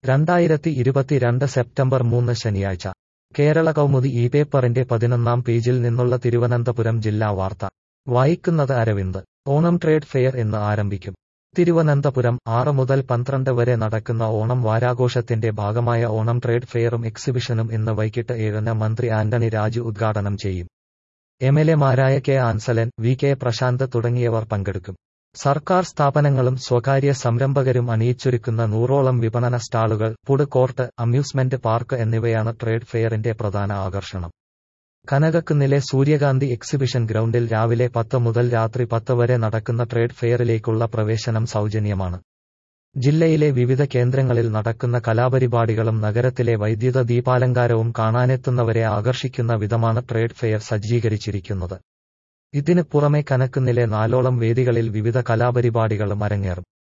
രണ്ടായിരത്തി ഇരുപത്തിരണ്ട് സെപ്റ്റംബർ മൂന്ന് ശനിയാഴ്ച കേരള കൗമുദി ഈ പേപ്പറിന്റെ പതിനൊന്നാം പേജിൽ നിന്നുള്ള തിരുവനന്തപുരം ജില്ലാ വാർത്ത വായിക്കുന്നത് അരവിന്ദ് ഓണം ട്രേഡ് ഫെയർ ഇന്ന് ആരംഭിക്കും തിരുവനന്തപുരം ആറ് മുതൽ പന്ത്രണ്ട് വരെ നടക്കുന്ന ഓണം വാരാഘോഷത്തിന്റെ ഭാഗമായ ഓണം ട്രേഡ് ഫെയറും എക്സിബിഷനും ഇന്ന് വൈകിട്ട് ഏഴിന് മന്ത്രി ആന്റണി രാജു ഉദ്ഘാടനം ചെയ്യും എംഎൽഎമാരായ K Ansalan V K Prashanth തുടങ്ങിയവർ പങ്കെടുക്കും സർക്കാർ സ്ഥാപനങ്ങളും സ്വകാര്യ സംരംഭകരും അണിയിച്ചൊരുക്കുന്ന നൂറോളം വിപണന സ്റ്റാളുകൾ ഫുഡ് കോർട്ട് അമ്യൂസ്മെന്റ് പാർക്ക് എന്നിവയാണ് ട്രേഡ് ഫെയറിന്റെ പ്രധാന ആകർഷണം കനകക്കുന്നിലെ സൂര്യകാന്തി എക്സിബിഷൻ ഗ്രൗണ്ടിൽ രാവിലെ പത്ത് മുതൽ രാത്രി പത്ത് വരെ നടക്കുന്ന ട്രേഡ് ഫെയറിലേക്കുള്ള പ്രവേശനം സൗജന്യമാണ് ജില്ലയിലെ വിവിധ കേന്ദ്രങ്ങളിൽ നടക്കുന്ന കലാപരിപാടികളും നഗരത്തിലെ വൈദ്യുത ദീപാലങ്കാരവും കാണാനെത്തുന്നവരെ ആകർഷിക്കുന്ന വിധമാണ് ട്രേഡ് ഫെയർ സജ്ജീകരിച്ചിരിക്കുന്നത് ഇതിന് പുറമെ കനക്കുന്നിലെ നാലോളം വേദികളിൽ വിവിധ കലാപരിപാടികളും അരങ്ങേറും